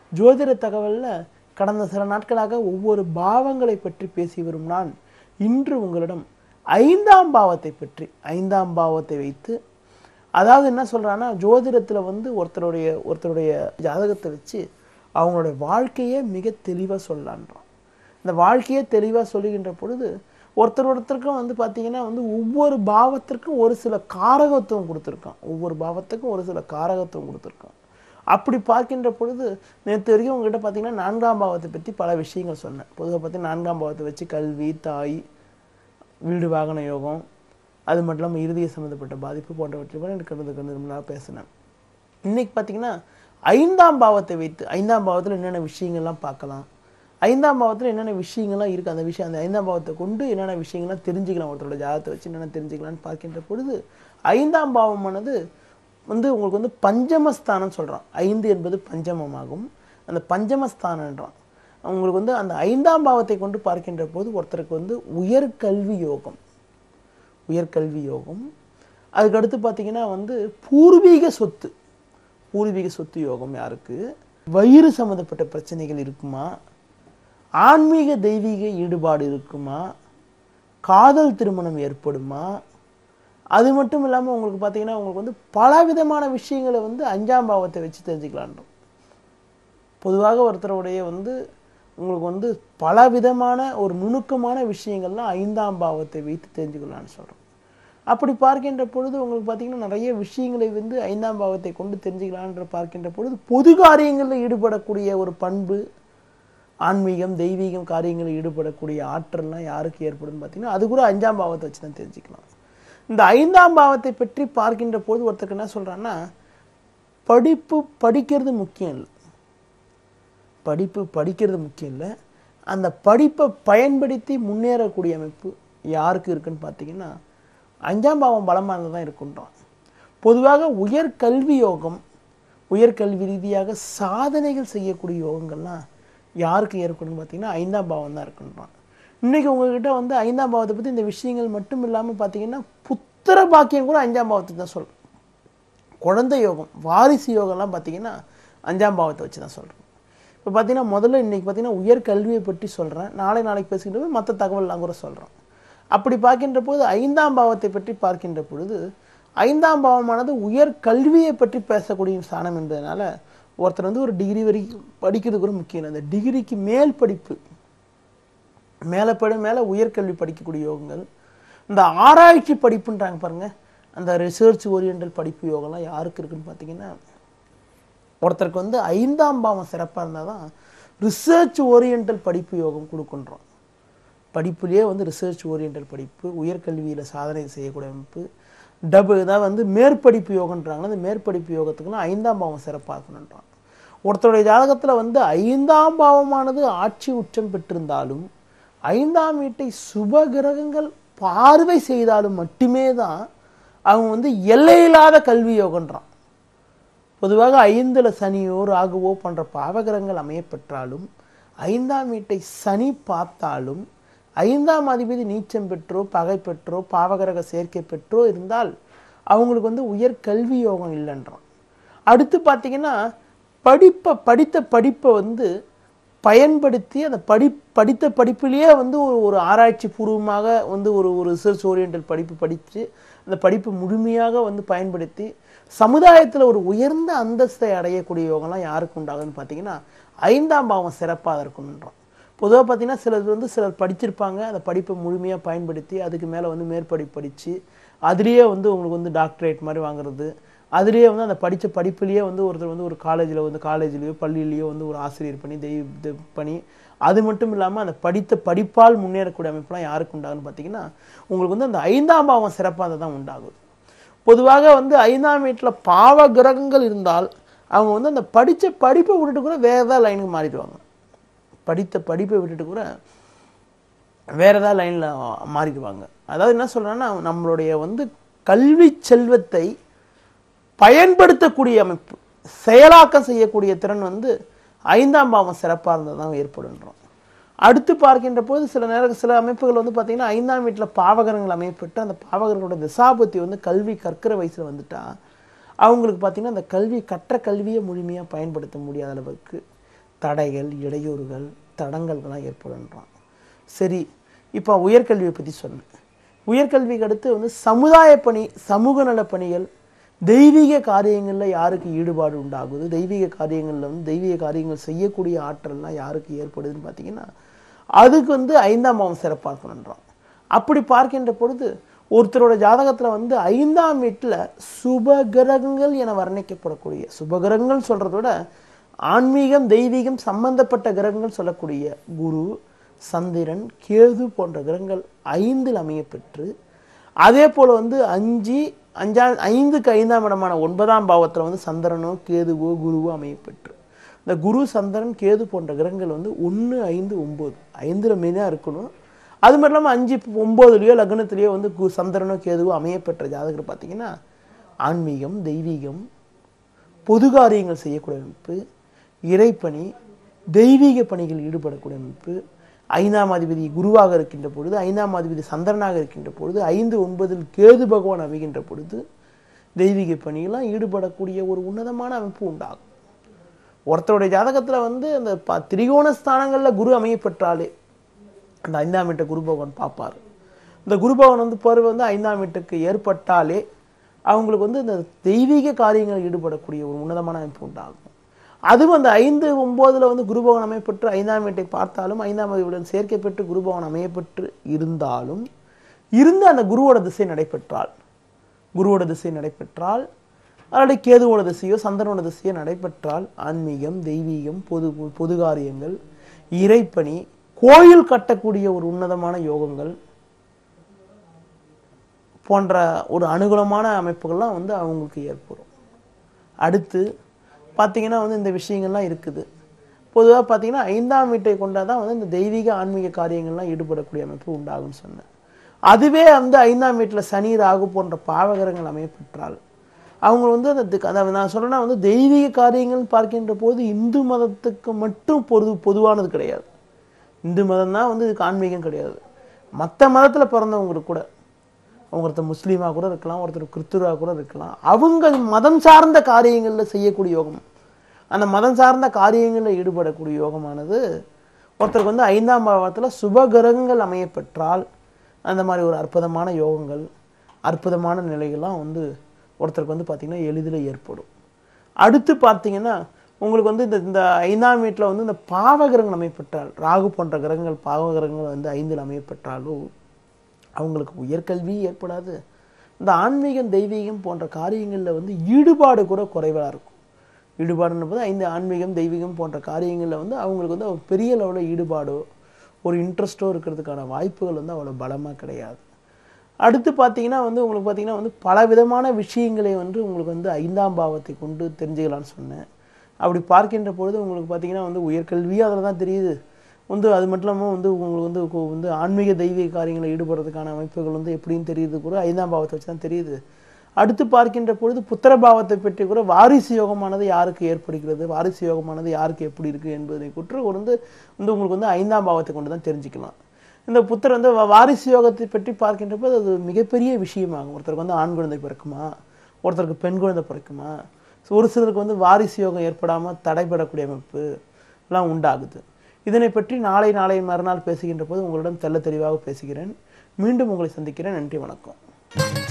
ஜோதிட தகவலில் கடந்த சில நாட்களாக ஒவ்வொரு பாவங்களை பற்றி பேசி வரும் நான் இன்று உங்களிடம் ஐந்தாம் பாவத்தை பற்றி ஐந்தாம் பாவத்தை வைத்து அதாவது என்ன சொல்றான்னா ஜோதிடத்தில் வந்து ஒருத்தருடைய ஒருத்தருடைய ஜாதகத்தை வச்சு அவங்களுடைய வாழ்க்கையே மிக தெளிவாக சொல்லலான்றான் இந்த வாழ்க்கையே தெளிவாக சொல்லுகின்ற பொழுது ஒருத்தர் ஒருத்தருக்கும் வந்து பார்த்தீங்கன்னா வந்து ஒவ்வொரு பாவத்திற்கும் ஒரு சில காரகத்துவம் கொடுத்துருக்கான் ஒவ்வொரு பாவத்துக்கும் ஒரு சில காரகத்துவம் கொடுத்துருக்கான் அப்படி பார்க்கின்ற பொழுது நேற்று வரைக்கும் உங்ககிட்ட பார்த்தீங்கன்னா நான்காம் பாவத்தை பற்றி பல விஷயங்கள் சொன்னேன் பொதுவாக பார்த்தீங்கன்னா நான்காம் பாவத்தை வச்சு கல்வி தாய் வீடு வாகன யோகம் அது மட்டும் இல்லாமல் இறுதியை சம்மந்தப்பட்ட பாதிப்பு போன்றவற்றை கூட எனக்கு கண்டு கண்டு ரொம்ப நாள் பேசினேன் இன்னைக்கு பார்த்தீங்கன்னா ஐந்தாம் பாவத்தை வைத்து ஐந்தாம் பாவத்தில் என்னென்ன விஷயங்கள்லாம் பார்க்கலாம் ஐந்தாம் பாவத்தில் என்னென்ன விஷயங்கள்லாம் இருக்குது அந்த விஷயம் அந்த ஐந்தாம் பாவத்தை கொண்டு என்னென்ன விஷயங்கள்லாம் தெரிஞ்சுக்கலாம் ஒருத்தரோட ஜாதகத்தை வச்சு என்னென்ன தெரிஞ்சுக்கலாம்னு பார்க்கின்ற பொழுது ஐந்தாம் பாவமானது வந்து உங்களுக்கு வந்து பஞ்சமஸ்தானம் சொல்கிறான் ஐந்து என்பது பஞ்சமமாகும் அந்த பஞ்சமஸ்தானன்றான் உங்களுக்கு வந்து அந்த ஐந்தாம் பாவத்தை கொண்டு பார்க்கின்ற போது ஒருத்தருக்கு வந்து உயர்கல்வி யோகம் உயர்கல்வி யோகம் அதுக்கடுத்து பார்த்தீங்கன்னா வந்து பூர்வீக சொத்து பூர்வீக சொத்து யோகம் யாருக்கு வயிறு சம்மந்தப்பட்ட பிரச்சனைகள் இருக்குமா ஆன்மீக தெய்வீக ஈடுபாடு இருக்குமா காதல் திருமணம் ஏற்படுமா அது மட்டும் இல்லாமல் உங்களுக்கு பார்த்தீங்கன்னா உங்களுக்கு வந்து பல விதமான விஷயங்களை வந்து அஞ்சாம் பாவத்தை வச்சு தெரிஞ்சுக்கலான்றோம் பொதுவாக ஒருத்தருடைய வந்து உங்களுக்கு வந்து பல விதமான ஒரு நுணுக்கமான விஷயங்கள்லாம் ஐந்தாம் பாவத்தை வைத்து தெரிஞ்சுக்கலாம்னு சொல்கிறோம் அப்படி பார்க்கின்ற பொழுது உங்களுக்கு பார்த்தீங்கன்னா நிறைய விஷயங்களை வந்து ஐந்தாம் பாவத்தை கொண்டு தெரிஞ்சுக்கலான்ற பார்க்கின்ற பொழுது பொது காரியங்களில் ஈடுபடக்கூடிய ஒரு பண்பு ஆன்மீகம் தெய்வீகம் காரியங்களில் ஈடுபடக்கூடிய ஆற்றல்லாம் யாருக்கு ஏற்படும் பார்த்தீங்கன்னா அது கூட அஞ்சாம் பாவத்தை வச்சு தான் தெரிஞ்சுக்கலாம் இந்த ஐந்தாம் பாவத்தை பற்றி பார்க்கின்ற போது ஒருத்தருக்கு என்ன சொல்கிறான்னா படிப்பு படிக்கிறது முக்கியம் இல்லை படிப்பு படிக்கிறது முக்கியம் இல்லை அந்த படிப்பை பயன்படுத்தி முன்னேறக்கூடிய அமைப்பு யாருக்கு இருக்குன்னு பார்த்தீங்கன்னா அஞ்சாம் பாவம் பலமாக இருந்தால் தான் இருக்குன்றான் பொதுவாக உயர்கல்வி யோகம் உயர்கல்வி ரீதியாக சாதனைகள் செய்யக்கூடிய யோகங்கள்லாம் யாருக்கு ஏற்படும்னு பார்த்தீங்கன்னா ஐந்தாம் பாவம் தான் இருக்குன்றான் இன்றைக்கி உங்ககிட்ட வந்து ஐந்தாம் பாவத்தை பற்றி இந்த விஷயங்கள் மட்டும் இல்லாமல் பார்த்தீங்கன்னா புத்திர பாக்கியம் கூட அஞ்சாம் பாவத்துக்கு தான் சொல்கிறோம் குழந்தை யோகம் வாரிசு யோகம்லாம் பார்த்தீங்கன்னா அஞ்சாம் பாவத்தை வச்சு தான் சொல்கிறோம் இப்போ பார்த்தீங்கன்னா முதல்ல இன்றைக்கி பார்த்தீங்கன்னா உயர்கல்வியை பற்றி சொல்கிறேன் நாளை நாளைக்கு பேசுகின்ற போது மற்ற தகவல்லாம் கூட சொல்கிறோம் அப்படி பார்க்கின்ற போது ஐந்தாம் பாவத்தை பற்றி பார்க்கின்ற பொழுது ஐந்தாம் பாவமானது உயர் கல்வியை பற்றி பேசக்கூடிய ஸ்தானம் என்பதனால ஒருத்தர் வந்து ஒரு டிகிரி வரைக்கும் படிக்கிறது கூட முக்கியம் இல்லை அந்த டிகிரிக்கு மேல் படிப்பு மேலே படி மேலே உயர்கல்வி படிக்கக்கூடிய யோகங்கள் இந்த ஆராய்ச்சி படிப்புன்றாங்க பாருங்க அந்த ரிசர்ச் ஓரியண்டல் படிப்பு யோகம்லாம் யாருக்கு இருக்குன்னு பார்த்தீங்கன்னா ஒருத்தருக்கு வந்து ஐந்தாம் பாவம் சிறப்பாக இருந்தால் தான் ரிசர்ச் ஓரியண்டல் படிப்பு யோகம் கொடுக்குன்றோம் படிப்புலேயே வந்து ரிசர்ச் ஓரியண்டல் படிப்பு உயர்கல்வியில் சாதனை செய்யக்கூடிய அமைப்பு டபுள் இதான் வந்து மேற்படிப்பு யோகன்றாங்க அந்த மேற்படிப்பு யோகத்துக்குலாம் ஐந்தாம் பாவம் சிறப்பாக இருக்கணுன்றான் ஒருத்தருடைய ஜாதகத்தில் வந்து ஐந்தாம் பாவமானது ஆட்சி உச்சம் பெற்றிருந்தாலும் ஐந்தாம் வீட்டை சுப கிரகங்கள் பார்வை செய்தாலும் மட்டுமே தான் அவங்க வந்து எல்லையில்லாத கல்வி யோகன்றான் பொதுவாக ஐந்துல சனியோ ராகுவோ போன்ற பாவகிரகங்கள் அமையப்பெற்றாலும் ஐந்தாம் வீட்டை சனி பார்த்தாலும் ஐந்தாம் அதிபதி நீச்சம் பெற்றோ பகை பெற்றோ பாவகிரக சேர்க்கை பெற்றோ இருந்தால் அவங்களுக்கு வந்து உயர் கல்வி யோகம் இல்லைன்றான் அடுத்து பார்த்தீங்கன்னா படிப்பை படித்த படிப்பை வந்து பயன்படுத்தி அந்த படி படித்த படிப்பிலேயே வந்து ஒரு ஒரு ஆராய்ச்சி பூர்வமாக வந்து ஒரு ஒரு ரிசர்ச் ஓரியண்டல் படிப்பு படித்து அந்த படிப்பு முழுமையாக வந்து பயன்படுத்தி சமுதாயத்தில் ஒரு உயர்ந்த அந்தஸ்தை அடையக்கூடிய யோகம்லாம் யாருக்கு உண்டாகுதுன்னு பார்த்தீங்கன்னா ஐந்தாம் பாவம் சிறப்பாக இருக்கணுன்றோம் பொதுவாக பார்த்தீங்கன்னா சிலர் வந்து சிலர் படிச்சிருப்பாங்க அந்த படிப்பை முழுமையாக பயன்படுத்தி அதுக்கு மேலே வந்து மேற்படிப்பு படித்து அதுலேயே வந்து உங்களுக்கு வந்து டாக்டரேட் மாதிரி வாங்குறது அதுலேயே வந்து அந்த படித்த படிப்புலேயே வந்து ஒருத்தர் வந்து ஒரு காலேஜில் வந்து காலேஜ்லேயோ பள்ளியிலேயோ வந்து ஒரு ஆசிரியர் பண்ணி தெய்வ இது பண்ணி அது மட்டும் இல்லாமல் அந்த படித்த படிப்பால் முன்னேறக்கூடிய அமைப்புலாம் யாருக்கு உண்டாகுன்னு பார்த்தீங்கன்னா உங்களுக்கு வந்து அந்த ஐந்தாம் பாவம் சிறப்பாக தான் உண்டாகுது பொதுவாக வந்து ஐந்தாம் வீட்டில் பாவ கிரகங்கள் இருந்தால் அவங்க வந்து அந்த படித்த படிப்பை விட்டுட்டு கூட வேறு ஏதாவது லைனுக்கு மாறிடுவாங்க படித்த படிப்பை விட்டுட்டு கூட வேற ஏதாவது லைனில் மாறிடுவாங்க அதாவது என்ன சொல்கிறேன்னா நம்மளுடைய வந்து கல்வி செல்வத்தை பயன்படுத்தக்கூடிய அமைப்பு செயலாக்கம் செய்யக்கூடிய திறன் வந்து ஐந்தாம் பாவம் சிறப்பாக இருந்தால் தான் ஏற்படுன்றோம் அடுத்து பார்க்கின்ற போது சில நேர சில அமைப்புகள் வந்து பார்த்தீங்கன்னா ஐந்தாம் வீட்டில் பாவகரங்கள் அமைப்பட்டு அந்த பாவகர்களோட திசாபுத்தி வந்து கல்வி கற்கிற வயசில் வந்துட்டா அவங்களுக்கு பார்த்தீங்கன்னா அந்த கல்வி கற்ற கல்வியை முழுமையாக பயன்படுத்த முடியாத அளவுக்கு தடைகள் இடையூறுகள் தடங்கல்கள்லாம் ஏற்படுன்றான் சரி இப்போ உயர்கல்வியை பற்றி சொன்னேன் உயர்கல்விக்கு அடுத்து வந்து சமுதாய பணி சமூக நல பணிகள் தெய்வீக காரியங்களில் யாருக்கு ஈடுபாடு உண்டாகுது தெய்வீக காரியங்களில் வந்து தெய்வீக காரியங்கள் செய்யக்கூடிய ஆற்றல்லாம் யாருக்கு ஏற்படுதுன்னு பார்த்தீங்கன்னா அதுக்கு வந்து ஐந்தாம் பாவம் சிறப்பாக்கணுன்றான் அப்படி பார்க்கின்ற பொழுது ஒருத்தரோட ஜாதகத்தில் வந்து ஐந்தாம் வீட்டில் சுபகிரகங்கள் என வர்ணிக்கப்படக்கூடிய சுபகிரகங்கள் சொல்கிறத விட ஆன்மீகம் தெய்வீகம் சம்பந்தப்பட்ட கிரகங்கள் சொல்லக்கூடிய குரு சந்திரன் கேது போன்ற கிரகங்கள் ஐந்தில் அமைய பெற்று அதே போல் வந்து அஞ்சு அஞ்சா ஐந்துக்கு ஐந்தாம் இடமான ஒன்பதாம் பாவத்தில் வந்து சந்திரனோ கேதுவோ குருவோ அமையப்பெற்று இந்த குரு சந்திரன் கேது போன்ற கிரகங்கள் வந்து ஒன்று ஐந்து ஒம்பது ஐந்தில் மெயினாக இருக்கணும் அது மட்டும் இல்லாமல் அஞ்சு ஒம்போதுலேயோ லக்னத்திலேயோ வந்து கு சந்திரனோ கேதுவோ அமையப்பெற்ற ஜாதகர் பார்த்தீங்கன்னா ஆன்மீகம் தெய்வீகம் பொது காரியங்கள் செய்யக்கூடிய அமைப்பு இறைப்பணி தெய்வீக பணிகள் ஈடுபடக்கூடிய அமைப்பு ஐந்தாம் அதிபதி குருவாக இருக்கின்ற பொழுது ஐந்தாம் அதிபதி சந்திரனாக இருக்கின்ற பொழுது ஐந்து ஒன்பதில் கேது பகவான் அமைகின்ற பொழுது தெய்வீக பணியெல்லாம் ஈடுபடக்கூடிய ஒரு உன்னதமான அமைப்பு உண்டாகும் ஒருத்தருடைய ஜாதகத்தில் வந்து அந்த ப திரிகோண ஸ்தானங்களில் குரு அமையப்பெற்றாலே அந்த ஐந்தாம் வீட்டை குரு பகவான் பார்ப்பார் இந்த குரு பகவான் வந்து பருவம் வந்து ஐந்தாம் வீட்டுக்கு ஏற்பட்டாலே அவங்களுக்கு வந்து இந்த தெய்வீக காரியங்களில் ஈடுபடக்கூடிய ஒரு உன்னதமான அமைப்பு உண்டாகும் அதுவும் அந்த ஐந்து ஒம்போதில் வந்து குருபவன் அமையப்பெற்று ஐந்தாம் வீட்டை பார்த்தாலும் ஐந்தாம் அதிபதியுடன் சேர்க்கை பெற்று குருபவன் அமையப்பெற்று இருந்தாலும் இருந்து அந்த குருவோட திசை நடைபெற்றால் குருவோட திசை நடைபெற்றால் அல்லது கேதுவோட திசையோ சந்திரனோட திசையோ நடைபெற்றால் ஆன்மீகம் தெய்வீகம் பொது பொது காரியங்கள் இறைப்பணி கோயில் கட்டக்கூடிய ஒரு உன்னதமான யோகங்கள் போன்ற ஒரு அனுகூலமான அமைப்புகள்லாம் வந்து அவங்களுக்கு ஏற்படும் அடுத்து பார்த்தீங்கன்னா வந்து இந்த விஷயங்கள்லாம் இருக்குது பொதுவாக பார்த்தீங்கன்னா ஐந்தாம் வீட்டை கொண்டால் தான் வந்து இந்த தெய்வீக ஆன்மீக காரியங்கள்லாம் ஈடுபடக்கூடிய அமைப்பு உண்டாகும்னு சொன்னேன் அதுவே வந்து ஐந்தாம் வீட்டில் சனி ராகு போன்ற பாவகரங்கள் அமையப்பெற்றால் அவங்க வந்து அந்த திக்- அதாவது நான் சொல்றேன்னா வந்து தெய்வீக காரியங்கள் பார்க்கின்ற போது இந்து மதத்துக்கு மட்டும் பொது பொதுவானது கிடையாது இந்து மதம் தான் வந்து இதுக்கு ஆன்மீகம் கிடையாது மற்ற மதத்தில் பிறந்தவங்களுக்கு கூட அவங்க ஒருத்தர் முஸ்லீமாக கூட இருக்கலாம் ஒருத்தர் கிறிஸ்துவாக கூட இருக்கலாம் அவங்க மதம் சார்ந்த காரியங்களில் செய்யக்கூடிய யோகம் அந்த மதம் சார்ந்த காரியங்களில் ஈடுபடக்கூடிய யோகமானது ஒருத்தருக்கு வந்து ஐந்தாம் பாவத்தில் சுபகிரகங்கள் அமையப்பெற்றால் அந்த மாதிரி ஒரு அற்புதமான யோகங்கள் அற்புதமான நிலைகள்லாம் வந்து ஒருத்தருக்கு வந்து பார்த்திங்கன்னா எளிதில் ஏற்படும் அடுத்து பார்த்தீங்கன்னா உங்களுக்கு வந்து இந்த இந்த ஐந்தாம் வீட்டில் வந்து இந்த பாவகிரகங்கள் அமையப்பெற்றால் ராகு போன்ற கிரகங்கள் பாவகிரகங்கள் வந்து ஐந்தில் அமையப்பெற்றாலும் அவங்களுக்கு உயர்கல்வி ஏற்படாது இந்த ஆன்மீகம் தெய்வீகம் போன்ற காரியங்களில் வந்து ஈடுபாடு கூட குறைவாக இருக்கும் ஈடுபாடுன்னு போது ஐந்து ஆன்மீகம் தெய்வீகம் போன்ற காரியங்களில் வந்து அவங்களுக்கு வந்து ஒரு பெரிய லெவலில் ஈடுபாடோ ஒரு இன்ட்ரெஸ்ட்டோ இருக்கிறதுக்கான வாய்ப்புகள் வந்து அவ்வளோ பலமாக கிடையாது அடுத்து பார்த்தீங்கன்னா வந்து உங்களுக்கு பார்த்தீங்கன்னா வந்து பல விதமான விஷயங்களை வந்து உங்களுக்கு வந்து ஐந்தாம் பாவத்தை கொண்டு தெரிஞ்சுக்கலாம்னு சொன்னேன் அப்படி பார்க்கின்ற பொழுது உங்களுக்கு பார்த்தீங்கன்னா வந்து உயர்கல்வியும் அதில் தான் தெரியுது வந்து அது மட்டும் இல்லாமல் வந்து உங்களுக்கு வந்து கு- வந்து ஆன்மீக தெய்வீக காரியங்களில் ஈடுபடுறதுக்கான அமைப்புகள் வந்து எப்படின்னு தெரியுது கூட ஐந்தாம் பாவத்தை வச்சு தான் தெரியுது அடுத்து பார்க்கின்ற பொழுது புத்திர பாவத்தை பற்றி கூட வாரிசு யோகமானது யாருக்கு ஏற்படுகிறது வாரிசு யோகமானது யாருக்கு எப்படி இருக்குது என்பதை குற்று வந்து வந்து உங்களுக்கு வந்து ஐந்தாம் பாவத்தை கொண்டு தான் தெரிஞ்சுக்கலாம் இந்த புத்தர் வந்து வா- வாரிசு யோகத்தை பற்றி பார்க்கின்ற போது அது மிகப்பெரிய விஷயமாகும் ஒருத்தருக்கு வந்து ஆண் குழந்தை பிறக்குமா ஒருத்தருக்கு பெண் குழந்தை பிறக்குமா So, ஒரு சிலருக்கு வந்து வாரிசு யோகம் ஏற்படாமல் தடைபடக்கூடிய அமைப்பு எல்லாம் உண்டாகுது இதனை பற்றி நாளை நாளை மறுநாள் பேசுகின்ற போது உங்களிடம் தெள்ள தெளிவாக பேசுகிறேன் மீண்டும் உங்களை சந்திக்கிறேன் நன்றி வணக்கம்